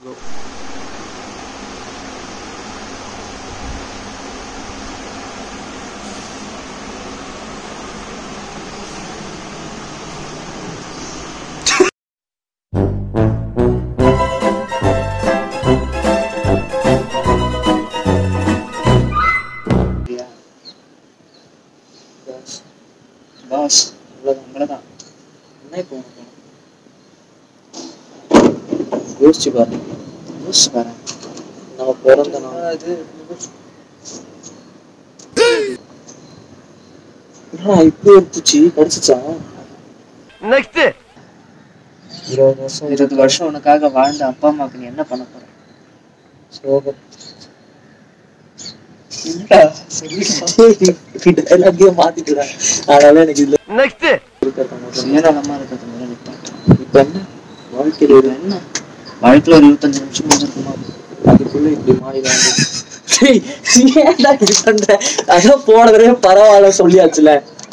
Pass pass இவ்வளோதான் இவ்வளோதான் என்ன இப்போ உனக்கு யோசிச்சு பாரு யோசிச்சு பாரு நம்ம பிறந்த நாள் அது இப்போ ஒரு பூச்சி கடிச்சிச்சா நெக்ஸ்ட் இருபது வருஷம் இருபது வருஷம் உனக்காக வாழ்ந்த அப்பா அம்மாவுக்கு நீ என்ன பண்ண போற சோகம் டைலாகே மாத்திட்டுறேன் அதனால எனக்கு இதுல நெக்ஸ்ட் சுயநலமா இருக்கிறது முதல்ல நிப்பாட்டு இப்ப என்ன வாழ்க்கையில ஒரு என்ன வாழ்க்கையில ஒரு இருபத்தஞ்சு நிமிஷம் முடிஞ்சிருக்குமா அதுக்குள்ள இப்படி மாறி ஏன்டா இப்படி பண்ற அதான் போன தடவை பரவாயில்ல சொல்லியாச்சுல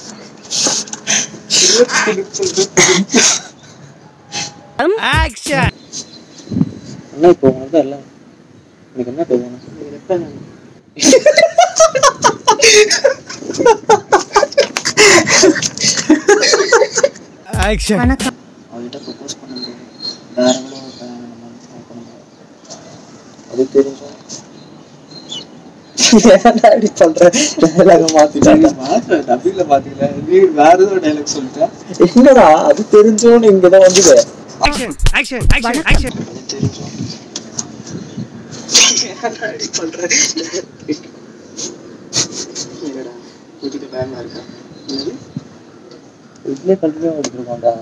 ஆக்ஷன் என்ன இப்போ உனக்கு எல்லாம் எனக்கு என்ன இப்போ வேணும் எப்ப ஆக்ஷன் அவள்கிட்ட ப்ரப்போஸ் பண்ணும்போது வேற எவ்வளோ கல்யாணம் நம்ம try பண்ணும்போது அது தெரிஞ்சோம் ஏன்டா இப்படி பண்ற டைலாக மாத்திட்டாங்க மாத்திரம் டப்பிங்ல பாத்தீங்களா நீ வேற ஏதோ டைலாக் சொல்லிட்டேன் என்னடா அது தெரிஞ்சோன்னு இங்கதான் வந்தது ஆக்ஷன் ஆக்ஷன் ஆக்ஷன் ஆக்ஷன் அது தெரிஞ்சோம் ஏன்டா இப்படி பண்ற இல்லடா புதுக்கு பயமா இருக்கா என்னது இதுலயே கண்டினியூ எடுத்துருக்கோம்டா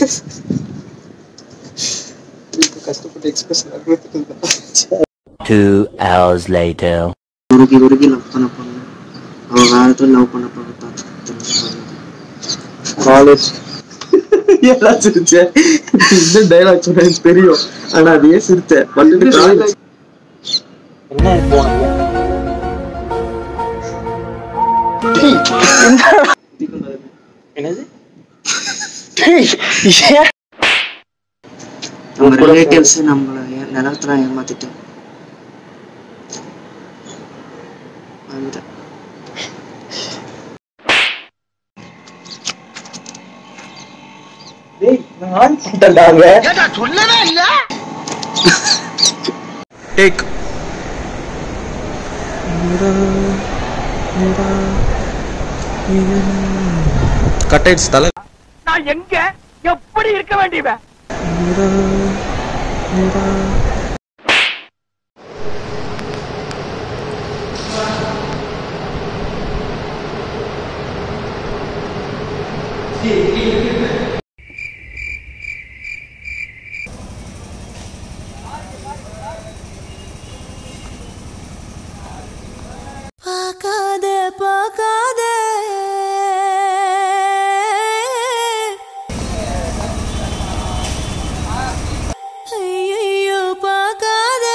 இப்ப கஷ்டப்பட்டு எக்ஸ்பிரஷன் கொடுத்துட்டு Two hours later. உருகி உருகி லவ் பண்ண பொண்ணு அவ வேற இடத்துல லவ் பண்ண பொண்ணு பார்த்து காலேஜ் எல்லாம் சிரிச்சேன் இந்த டைலாக் சொன்ன எனக்கு தெரியும் ஆனா அதையே சிரிச்சேன் பட் என்ன இப்போ உனக்கு? என்னது நம்ம ரிலேட்டிவ்ஸ் நம்மள ஏ- நிலத்துல ஏமாத்திட்டு வந்துட்டேன் நான் பண்ணிட்டாங்க சொல்லவே இல்ல டேக் கட் ஆயிடுச்சு தலை நான் எங்க எப்படி இருக்க வேண்டியவன் பார்க்காத பார்க்காத ஐயையோ பார்க்காத